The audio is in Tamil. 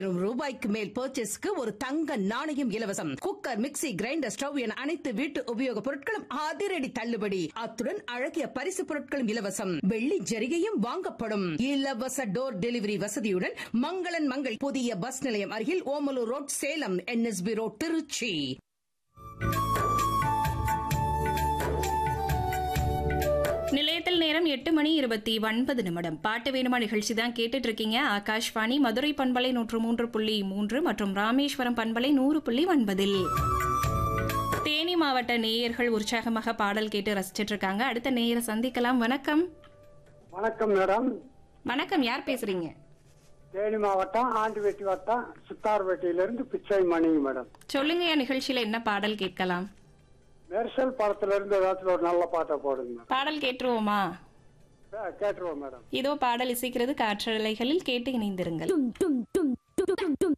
ரூபாய்க்கு மேல் பர்ச்சேஸ்க்கு ஒரு தங்க நாணயம் இலவசம் குக்கர் மிக்ஸி கிரைண்டர் ஸ்டவ் என அனைத்து வீட்டு உபயோக பொருட்களும் அதிரடி தள்ளுபடி அத்துடன் அழகிய பரிசு பொருட்களும் இலவசம் வெள்ளி ஜரிகையும் வாங்கப்படும் இலவச டோர் டெலிவரி வசதியுடன் மங்களன் மங்கள் புதிய பஸ் நிலையம் அருகில் Omalur road Salem N S P road Trichy நிலையத்தில் நேரம் எட்டு மணி இருபத்தி ஒன்பது நிமிடம் பாட்டு வேணுமா நிகழ்ச்சி தான் கேட்டுட்டு இருக்கீங்க ஆகாஷ்வாணி மதுரை பண்பலை நூற்று மூன்று புள்ளி மூன்று மற்றும் ராமேஸ்வரம் பண்பலை நூறு புள்ளி ஒன்பதில் தேனி மாவட்ட நேயர்கள் உற்சாகமாக பாடல் கேட்டு ரசிச்சிட்டு இருக்காங்க அடுத்த நேயரை சந்திக்கலாம் வணக்கம் வணக்கம் மேடம் வணக்கம் யார் பேசுறீங்க தேனி மாவட்டம் ஆண்டிவெட்டி வட்டம் சித்தார்பேட்டையிலிருந்து பிச்சை மணிங்க மேடம் சொல்லுங்க என் நிகழ்ச்சியில என்ன பாடல் கேட்கலாம் மெர்சல் படத்துல இருந்து ஏதாச்சும் ஒரு நல்ல பாட்டை போடுங்க மேடம் பாடல் கேட்டுருவோமா கே- கேட்டுருவோம் மேடம் இதோ பாடல் இசைக்கிறது காற்றலைகளில் கேட்டு இணைந்திருங்கள் dum dum dum dum dum dum